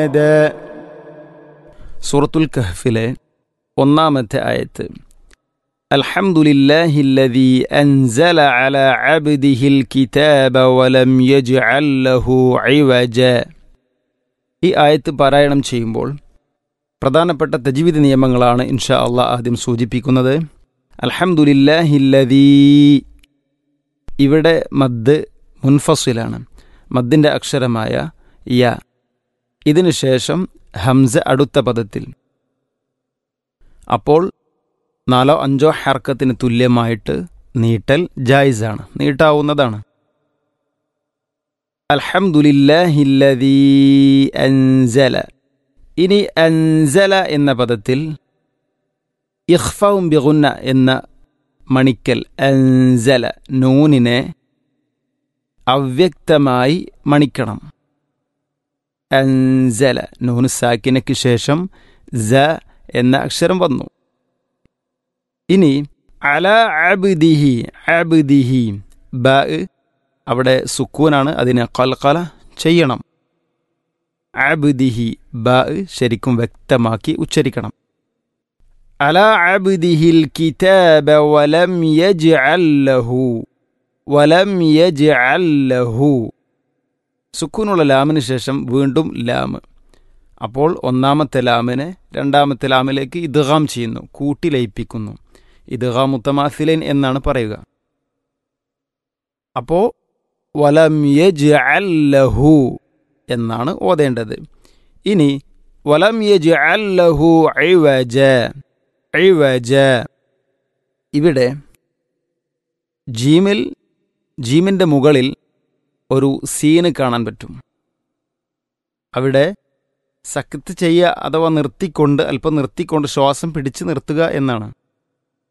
സൂറത്തുൽ കഹ്ഫിലെ ഒന്നാമത്തെ ആയത്ത് അൽഹംദുലില്ലാഹില്ലദീ അൻസല അല അബ്ദിഹിൽ കിതാബ വലം യജ്അൽ ലഹു ഇവജ ഈ ആയത്ത് പാരായണം ചെയ്യുമ്പോൾ പ്രധാനപ്പെട്ട തജ്വീദ് നിയമങ്ങളാണ് ഇൻഷാ അള്ളാഹ് ആദ്യം സൂചിപ്പിക്കുന്നത് അൽഹംദുലില്ലാഹില്ലദീ ഇവിടെ മദ് മുൻഫസിലാണ് മദ്ദിൻ്റെ അക്ഷരമായ യ ഇതിനു ശേഷം ഹംസ അടുത്ത പദത്തിൽ അപ്പോൾ നാലോ അഞ്ചോ ഹർക്കത്തിന് തുല്യമായിട്ട് നീട്ടൽ ജായിസാണ് നീട്ടാവുന്നതാണ് അൽഹംദുലില്ലാഹില്ലദീ അൻസല ഇനി അൻസല എന്ന പദത്തിൽ ഇഖ്ഫവും ബിഗുന്ന എന്ന മണിക്കൽ അൻസല നൂനിനെ അവ്യക്തമായി മണിക്കണം അൻസല നൂന് സാക്കിനയ്ക്ക് ശേഷം സ എന്ന അക്ഷരം വന്നു ഇനി അല അബ്ദിഹി അബ്ദിഹി ബ അവിടെ സുക്കൂനാണ് അതിനെ കൽക്കല ചെയ്യണം അബ്ദിഹി ബ ശരിക്കും വ്യക്തമാക്കി ഉച്ചരിക്കണം അല അബ്ദിഹിൽ കിതാബ വലം യജ്അൽ ലഹു വലം യജ്അൽ ലഹു സുക്കൂനുള്ള ലാമിന് ശേഷം വീണ്ടും ലാം അപ്പോൾ ഒന്നാമത്തെ ലാമിനെ രണ്ടാമത്തെ ലാമിലേക്ക് ഇദ്ഗാം ചെയ്യുന്നു കൂട്ടി ലയിപ്പിക്കുന്നു ഇദ്ഗാം മുത്തമാസിലൻ എന്നാണ് പറയുക അപ്പോൾ വലം യജ്അൽ ലഹു എന്നാണ് ഓതേണ്ടത് ഇനി വലം യജ്അൽ ലഹു ഇവജ ഇവജ ഇവിടെ ജീമിൽ ജീമിൻ്റെ മുകളിൽ ഒരു സീന് കാണാൻ പറ്റും അവിടെ സക്കത്ത് ചെയ്യുക അഥവാ നിർത്തിക്കൊണ്ട് അല്പം നിർത്തിക്കൊണ്ട് ശ്വാസം പിടിച്ച് നിർത്തുക എന്നാണ്